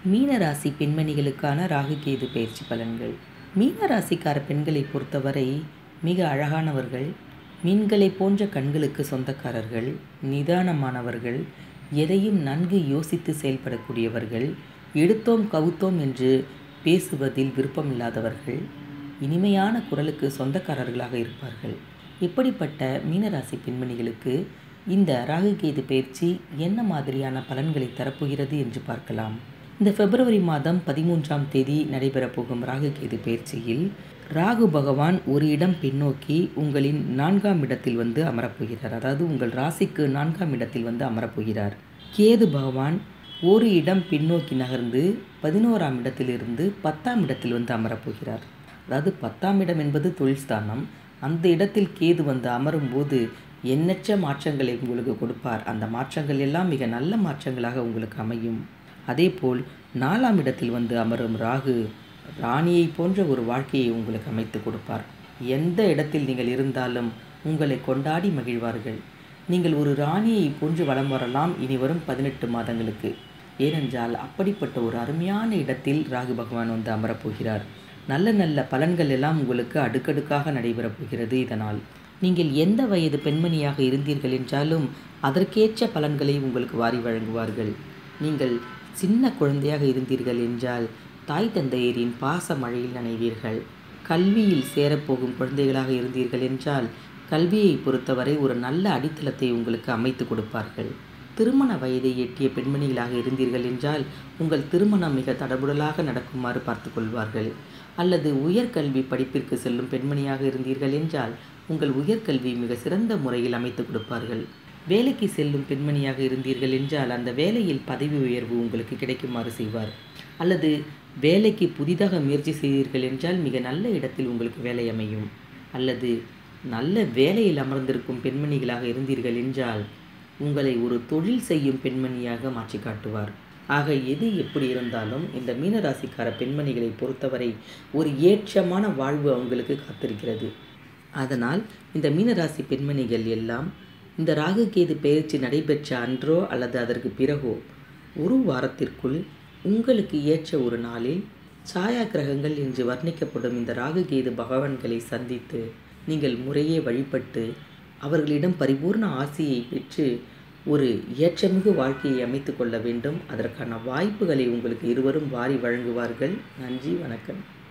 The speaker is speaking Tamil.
மீனராசி பெண்மணிகளுக்கான ராகுகேது பயிற்சி பலன்கள் மீனராசிக்கார பெண்களை பொறுத்தவரை மிக அழகானவர்கள் மீன்களை போன்ற கண்களுக்கு சொந்தக்காரர்கள் நிதானமானவர்கள் எதையும் நன்கு யோசித்து செயல்படக்கூடியவர்கள் எடுத்தோம் கவுத்தோம் என்று பேசுவதில் விருப்பமில்லாதவர்கள் இனிமையான குரலுக்கு சொந்தக்காரர்களாக இருப்பார்கள் இப்படிப்பட்ட மீனராசி பெண்மணிகளுக்கு இந்த ராகுகேது பயிற்சி என்ன மாதிரியான பலன்களை தரப்போகிறது என்று பார்க்கலாம் இந்த பிப்ரவரி மாதம் பதிமூன்றாம் தேதி நடைபெறப் போகும் ராகுகேது பயிற்சியில் ராகு பகவான் ஒரு இடம் பின்னோக்கி உங்களின் நான்காம் இடத்தில் வந்து அமரப்போகிறார் அதாவது உங்கள் ராசிக்கு நான்காம் இடத்தில் வந்து அமரப்போகிறார் கேது பகவான் ஒரு இடம் பின்னோக்கி நகர்ந்து பதினோராம் இடத்திலிருந்து பத்தாம் இடத்தில் வந்து அமரப்போகிறார் அதாவது பத்தாம் இடம் என்பது தொழில் ஸ்தானம் அந்த இடத்தில் கேது வந்து அமரும்போது எண்ணற்ற மாற்றங்களை உங்களுக்கு கொடுப்பார் அந்த மாற்றங்கள் எல்லாம் மிக நல்ல மாற்றங்களாக உங்களுக்கு அமையும் அதேபோல் நாலாம் இடத்தில் வந்து அமரும் ராகு ராணியை போன்ற ஒரு வாழ்க்கையை உங்களுக்கு அமைத்து கொடுப்பார் எந்த இடத்தில் நீங்கள் இருந்தாலும் உங்களை கொண்டாடி மகிழ்வார்கள் நீங்கள் ஒரு ராணியை போன்று வலம் வரலாம் இனி வரும் பதினெட்டு மாதங்களுக்கு ஏனென்றால் அப்படிப்பட்ட ஒரு அருமையான இடத்தில் ராகு பகவான் வந்து அமரப்போகிறார் நல்ல நல்ல பலன்கள் எல்லாம் உங்களுக்கு அடுக்கடுக்காக நடைபெறப் போகிறது இதனால் நீங்கள் எந்த வயது பெண்மணியாக இருந்தீர்கள் என்றாலும் அதற்கேற்ற பலன்களை உங்களுக்கு வாரி வழங்குவார்கள் நீங்கள் சின்ன குழந்தையாக இருந்தீர்கள் என்றால் தாய் தந்தையரின் பாச மழையில் நனைவீர்கள் கல்வியில் சேரப்போகும் குழந்தைகளாக இருந்தீர்கள் என்றால் கல்வியை பொறுத்தவரை ஒரு நல்ல அடித்தளத்தை உங்களுக்கு அமைத்து கொடுப்பார்கள் திருமண வயதை எட்டிய பெண்மணிகளாக இருந்தீர்கள் என்றால் உங்கள் திருமணம் மிக தடபுடலாக நடக்குமாறு பார்த்து கொள்வார்கள் அல்லது உயர்கல்வி படிப்பிற்கு செல்லும் பெண்மணியாக இருந்தீர்கள் என்றால் உங்கள் உயர்கல்வி மிக சிறந்த முறையில் அமைத்து கொடுப்பார்கள் வேலைக்கு செல்லும் பெண்மணியாக இருந்தீர்கள் என்றால் அந்த வேலையில் பதவி உயர்வு உங்களுக்கு கிடைக்குமாறு செய்வார் அல்லது வேலைக்கு புதிதாக முயற்சி செய்தீர்கள் என்றால் மிக நல்ல இடத்தில் உங்களுக்கு வேலை அமையும் அல்லது நல்ல வேலையில் அமர்ந்திருக்கும் பெண்மணிகளாக இருந்தீர்கள் என்றால் உங்களை ஒரு தொழில் செய்யும் பெண்மணியாக மாற்றி காட்டுவார் ஆக எது எப்படி இருந்தாலும் இந்த மீனராசிக்கார பெண்மணிகளை பொறுத்தவரை ஒரு ஏற்றமான வாழ்வு அவங்களுக்கு காத்திருக்கிறது அதனால் இந்த மீனராசி பெண்மணிகள் எல்லாம் இந்த ராகுகேது பயிற்சி நடைபெற்ற அன்றோ அல்லது அதற்கு பிறகோ ஒரு வாரத்திற்குள் உங்களுக்கு ஏற்ற ஒரு நாளில் சாயா கிரகங்கள் என்று வர்ணிக்கப்படும் இந்த ராகுகேது பகவான்களை சந்தித்து நீங்கள் முறையே வழிபட்டு அவர்களிடம் பரிபூர்ண ஆசையை பெற்று ஒரு ஏற்றமிகு வாழ்க்கையை அமைத்து கொள்ள வேண்டும் அதற்கான வாய்ப்புகளை உங்களுக்கு இருவரும் வாரி வழங்குவார்கள் நன்றி வணக்கம்